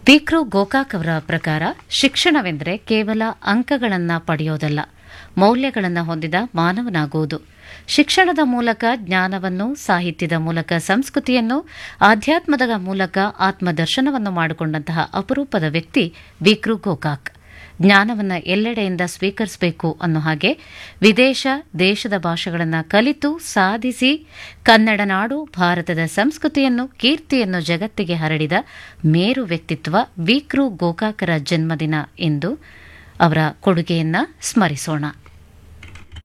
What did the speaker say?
ವಿಕ್ರು ಗೋಕಾಕ್ ಅವರ ಪ್ರಕಾರ ಶಿಕ್ಷಣವೆಂದರೆ ಕೇವಲ ಅಂಕಗಳನ್ನು ಪಡೆಯೋದಲ್ಲ ಮೌಲ್ಯಗಳನ್ನು ಹೊಂದಿದ ಮಾನವನಾಗುವುದು ಶಿಕ್ಷಣದ ಮೂಲಕ ಜ್ಞಾನವನ್ನು ಸಾಹಿತ್ಯದ ಮೂಲಕ ಸಂಸ್ಕೃತಿಯನ್ನು ಆಧ್ಯಾತ್ಮದ ಮೂಲಕ ಆತ್ಮದರ್ಶನವನ್ನು ಮಾಡಿಕೊಂಡಂತಹ ಅಪರೂಪದ ವ್ಯಕ್ತಿ ವಿಕ್ರು ಗೋಕಾಕ್ ಜ್ಞಾನವನ್ನು ಎಲ್ಲೆಡೆಯಿಂದ ಸ್ವೀಕರಿಸಬೇಕು ಅನ್ನೋ ಹಾಗೆ ವಿದೇಶ ದೇಶದ ಭಾಷೆಗಳನ್ನು ಕಲಿತು ಸಾಧಿಸಿ ಕನ್ನಡ ನಾಡು ಭಾರತದ ಸಂಸ್ಕೃತಿಯನ್ನು ಕೀರ್ತಿಯನ್ನು ಜಗತ್ತಿಗೆ ಹರಡಿದ ಮೇರು ವ್ಯಕ್ತಿತ್ವ ವಿಕ್ರು ಗೋಕಾಕರ ಜನ್ಮದಿನ ಎಂದು ಅವರ ಕೊಡುಗೆಯನ್ನ ಸ್ಮರಿಸೋಣ